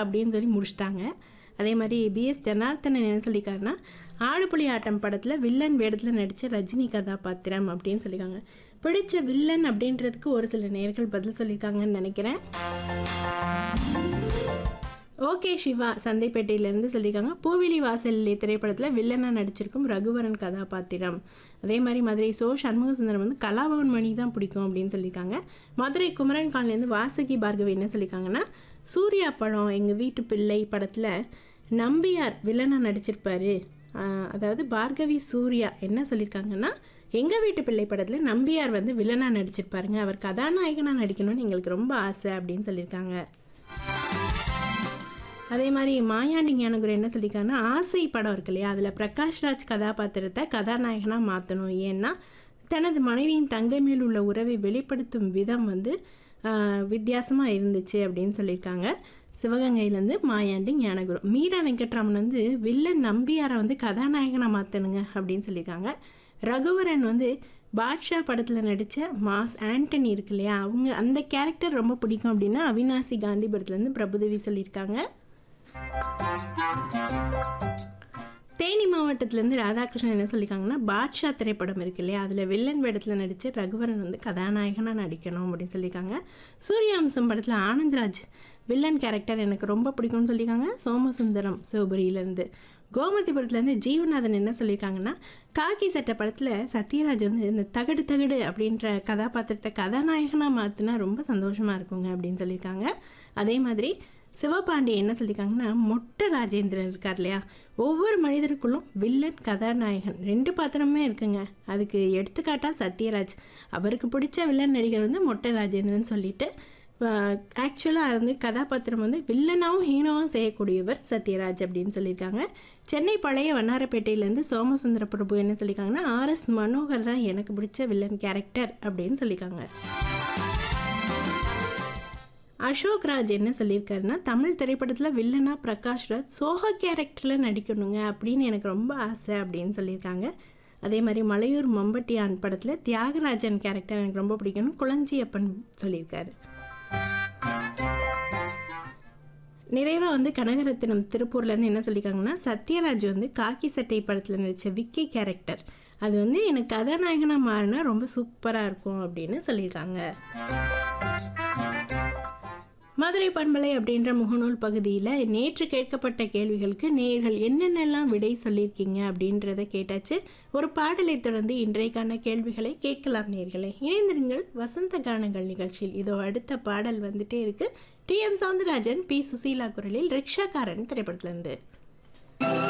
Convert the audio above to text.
அப்படின்னு சொல்லி முடிச்சிட்டாங்க அதே மாதிரி பிஎஸ் ஜனார்த்தனன் என்ன சொல்லியிருக்காருன்னா ஆடுபுலி ஆட்டம் படத்தில் வில்லன் வேடத்தில் நடித்த ரஜினி கதாபாத்திரம் அப்படின்னு சொல்லியிருக்காங்க பிடிச்ச வில்லன் அப்படின்றதுக்கு ஒரு சில நேர்கள் பதில் சொல்லியிருக்காங்கன்னு நினைக்கிறேன் ஓகே சிவா சந்தைப்பேட்டையிலேருந்து சொல்லியிருக்காங்க பூவிலி வாசலிலே திரைப்படத்தில் வில்லனாக நடிச்சிருக்கும் ரகுவரன் கதாபாத்திரம் அதே மாதிரி மதுரை சோ சண்முக சுந்தரம் வந்து கலாபவன் மணி தான் பிடிக்கும் அப்படின்னு சொல்லியிருக்காங்க மதுரை குமரன் காலனிலேருந்து வாசுகி பார்கவி என்ன சொல்லியிருக்காங்கன்னா சூர்யா படம் எங்கள் வீட்டு பிள்ளை படத்தில் நம்பியார் வில்லனாக நடிச்சிருப்பாரு ஆஹ் அதாவது பார்கவி சூர்யா என்ன சொல்லியிருக்காங்கன்னா எங்கள் வீட்டு பிள்ளை படத்தில் நம்பியார் வந்து வில்லனாக நடிச்சிருப்பாருங்க அவர் கதாநாயகனாக நடிக்கணும்னு எங்களுக்கு ரொம்ப ஆசை அப்படின்னு சொல்லியிருக்காங்க அதே மாதிரி மாயாண்டி ஞானகுரு என்ன சொல்லியிருக்காங்கன்னா ஆசை படம் இருக்கு இல்லையா அதில் பிரகாஷ்ராஜ் கதாபாத்திரத்தை கதாநாயகனாக மாற்றணும் ஏன்னா தனது மனைவியின் தங்கை மேல் உள்ள உறவை வெளிப்படுத்தும் விதம் வந்து வித்தியாசமாக இருந்துச்சு அப்படின்னு சொல்லியிருக்காங்க சிவகங்கையிலேருந்து மாயாண்டி ஞானகுரு மீரா வெங்கட்ராமன் வந்து வில்லன் நம்பியாரை வந்து கதாநாயகனாக மாற்றணுங்க அப்படின்னு சொல்லியிருக்காங்க ரகுவரன் வந்து பாட்ஷா படத்தில் நடித்த மாஸ் ஆண்டனி இருக்கு இல்லையா அவங்க அந்த கேரக்டர் ரொம்ப பிடிக்கும் அப்படின்னா அவினாசி காந்திபுரத்துலேருந்து பிரபுதேவி சொல்லியிருக்காங்க தேனி மாவட்டத்திலேருந்து ராதாகிருஷ்ணன் என்ன சொல்லியிருக்காங்கன்னா பாட்ஷா திரைப்படம் இருக்கு இல்லையா அதில் வில்லன் வேடத்தில் நடித்த ரகுவரன் வந்து கதாநாயகனாக நடிக்கணும் அப்படின்னு சொல்லியிருக்காங்க சூரியவம்சம் படத்தில் ஆனந்த்ராஜ் வில்லன் கேரக்டர் எனக்கு ரொம்ப பிடிக்கும்னு சொல்லியிருக்காங்க சோமசுந்தரம் சிவபுரியிலேருந்து கோமதிபுரத்துலேருந்து ஜீவநாதன் என்ன சொல்லியிருக்காங்கன்னா காக்கி சட்ட படத்தில் சத்யராஜ் வந்து இந்த தகடு தகடு அப்படின்ற கதாபாத்திரத்தை கதாநாயகனாக மாற்றினா ரொம்ப சந்தோஷமாக இருக்குங்க அப்படின்னு சொல்லியிருக்காங்க அதே மாதிரி சிவபாண்டி என்ன சொல்லியிருக்காங்கன்னா மொட்டை ராஜேந்திரன் இருக்கார் இல்லையா ஒவ்வொரு மனிதருக்குள்ளும் வில்லன் கதாநாயகன் ரெண்டு பாத்திரமே இருக்குங்க அதுக்கு எடுத்துக்காட்டாக சத்யராஜ் அவருக்கு பிடிச்ச வில்லன் நடிகர் வந்து மொட்டை ராஜேந்திரன் சொல்லிட்டு ஆக்சுவலாக வந்து கதாபாத்திரம் வந்து வில்லனாகவும் ஹீனோவும் செய்யக்கூடியவர் சத்யராஜ் அப்படின்னு சொல்லியிருக்காங்க சென்னை பழைய வண்ணாரப்பேட்டையிலேருந்து சோமசுந்தர பிரபு என்ன சொல்லியிருக்காங்கன்னா ஆர்எஸ் மனோகர் தான் எனக்கு பிடிச்ச வில்லன் கேரக்டர் அப்படின்னு சொல்லியிருக்காங்க அசோக் ராஜ் என்ன சொல்லியிருக்காருன்னா தமிழ் திரைப்படத்தில் வில்லனா பிரகாஷ் ராஜ் சோக கேரக்டரில் நடிக்கணுங்க அப்படின்னு எனக்கு ரொம்ப ஆசை அப்படின்னு சொல்லியிருக்காங்க அதே மாதிரி மலையூர் மம்பட்டியான் படத்தில் தியாகராஜன் கேரக்டர் எனக்கு ரொம்ப பிடிக்கும்னு குளஞ்சியப்பன் சொல்லியிருக்காரு நிறைவாக வந்து கனகரத்தினம் திருப்பூர்லேருந்து என்ன சொல்லியிருக்காங்கன்னா சத்யராஜ் வந்து காக்கி சட்டை படத்தில் நடித்த விக்கி கேரக்டர் அது வந்து எனக்கு கதாநாயகனாக மாறினா ரொம்ப சூப்பராக இருக்கும் அப்படின்னு சொல்லியிருக்காங்க மதுரை பண்பலை அப்படின்ற முகநூல் பகுதியில் நேற்று கேட்கப்பட்ட கேள்விகளுக்கு நேர்கள் என்னென்னலாம் விடை சொல்லியிருக்கீங்க அப்படின்றத கேட்டாச்சு ஒரு பாடலை தொடர்ந்து இன்றைக்கான கேள்விகளை கேட்கலாம் நேர்களை இணைந்திருங்கள் வசந்த கானங்கள் நிகழ்ச்சியில் இதோ அடுத்த பாடல் வந்துட்டே இருக்கு T M Soundararajan P Susheela குரலில் ரிக்ஷாக்காரன் திரைப்படத்திலிருந்து